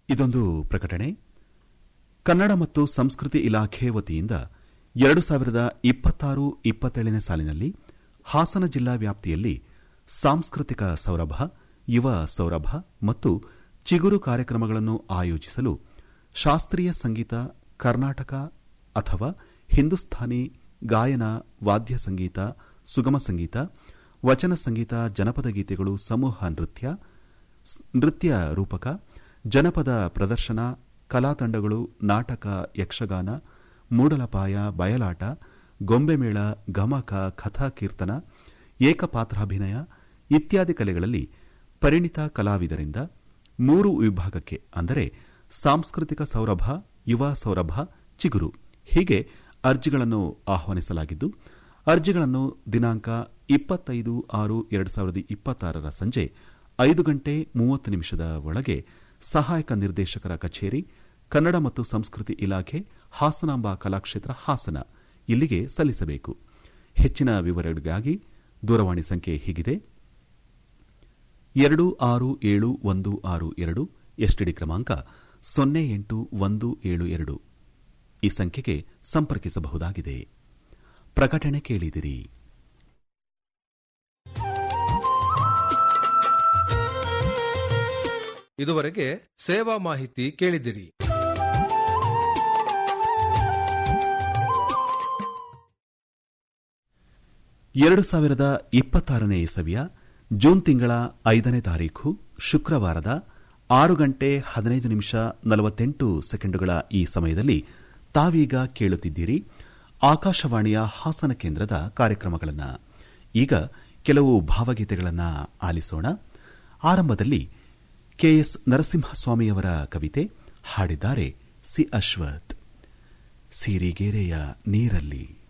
ಇದೊಂದು ಪ್ರಕಟಣೆ ಕನ್ನಡ ಮತ್ತು ಸಂಸ್ಕೃತಿ ಇಲಾಖೆ ವತಿಯಿಂದ ಎರಡು ಸಾವಿರದ ಇಪ್ಪತ್ತಾರು ಇಪ್ಪತ್ತೇಳನೇ ಸಾಲಿನಲ್ಲಿ ಹಾಸನ ಜಿಲ್ಲಾ ವ್ಯಾಪ್ತಿಯಲ್ಲಿ ಸಾಂಸ್ಕೃತಿಕ ಸೌರಭ ಯುವ ಸೌರಭ ಮತ್ತು ಚಿಗುರು ಕಾರ್ಯಕ್ರಮಗಳನ್ನು ಆಯೋಜಿಸಲು ಶಾಸ್ತ್ರೀಯ ಸಂಗೀತ ಕರ್ನಾಟಕ ಅಥವಾ ಹಿಂದೂಸ್ಥಾನಿ ಗಾಯನ ವಾದ್ಯ ಸಂಗೀತ ಸುಗಮ ಸಂಗೀತ ವಚನ ಸಂಗೀತ ಜನಪದ ಗೀತೆಗಳು ಸಮೂಹ ನೃತ್ಯ ನೃತ್ಯ ರೂಪಕ ಜನಪದ ಪ್ರದರ್ಶನ ಕಲಾತಂಡಗಳು ನಾಟಕ ಯಕ್ಷಗಾನ ಮೂಡಲಪಾಯ ಬಯಲಾಟ ಗೊಂಬೆಮೇಳ ಗಮಕ ಕಥಾಕೀರ್ತನ ಏಕಪಾತ್ರಾಭಿನಯ ಇತ್ಯಾದಿ ಕಲೆಗಳಲ್ಲಿ ಪರಿಣಿತ ಕಲಾವಿದರಿಂದ ಮೂರು ವಿಭಾಗಕ್ಕೆ ಅಂದರೆ ಸಾಂಸ್ಕೃತಿಕ ಸೌರಭ ಯುವ ಸೌರಭ ಚಿಗುರು ಹೀಗೆ ಅರ್ಜಿಗಳನ್ನು ಆಹ್ವಾನಿಸಲಾಗಿದ್ದು ಅರ್ಜಿಗಳನ್ನು ದಿನಾಂಕ ಇಪ್ಪತ್ತೈದು ಆರು ಎರಡು ಸಾವಿರದ ಇಪ್ಪತ್ತಾರರ ಸಂಜೆ ಐದು ಗಂಟೆ ಮೂವತ್ತು ನಿಮಿಷದ ಒಳಗೆ ಸಹಾಯಕ ನಿರ್ದೇಶಕರ ಕಚೇರಿ ಕನ್ನಡ ಮತ್ತು ಸಂಸ್ಕೃತಿ ಇಲಾಖೆ ಹಾಸನಾಂಬ ಕಲಾಕ್ಷೇತ್ರ ಹಾಸನ ಇಲ್ಲಿಗೆ ಸಲ್ಲಿಸಬೇಕು ಹೆಚ್ಚಿನ ವಿವರಗಳಿಗಾಗಿ ದೂರವಾಣಿ ಸಂಖ್ಯೆ ಹೀಗಿದೆ ಎರಡು ಆರು ಏಳು ಒಂದು ಆರು ಎರಡು ಎಸ್ಟಿಡಿ ಕ್ರಮಾಂಕ ಸೊನ್ನೆ ಎಂಟು ಒಂದು ಏಳು ಎರಡು ಈ ಸಂಖ್ಯೆಗೆ ಸಂಪರ್ಕಿಸಬಹುದಾಗಿದೆ ಪ್ರಕಟಣೆ ಕೇಳಿದಿರಿ ಇದುವರೆಗೆ ಸೇವಾ ಮಾಹಿತಿ ಕೇಳಿದಿರಿ ಎರಡು ಸಾವಿರದ ಇಪ್ಪತ್ತಾರನೇ ಇಸವಿಯ ಜೂನ್ ತಿಂಗಳ ಐದನೇ ತಾರೀಖು ಶುಕ್ರವಾರದ ಆರು ಗಂಟೆ ಹದಿನೈದು ನಿಮಿಷ ನಲವತ್ತೆಂಟು ಸೆಕೆಂಡುಗಳ ಈ ಸಮಯದಲ್ಲಿ ತಾವೀಗ ಕೇಳುತ್ತಿದ್ದೀರಿ ಆಕಾಶವಾಣಿಯ ಹಾಸನ ಕೇಂದ್ರದ ಕಾರ್ಯಕ್ರಮಗಳನ್ನು ಈಗ ಕೆಲವು ಭಾವಗೀತೆಗಳನ್ನು ಆಲಿಸೋಣ ಆರಂಭದಲ್ಲಿ ಕೆಎಸ್ ನರಸಿಂಹಸ್ವಾಮಿಯವರ ಕವಿತೆ ಹಾಡಿದ್ದಾರೆ ಸಿ ಅಶ್ವಥ್ ಸಿರಿಗೆರೆಯ ನೀರಲ್ಲಿ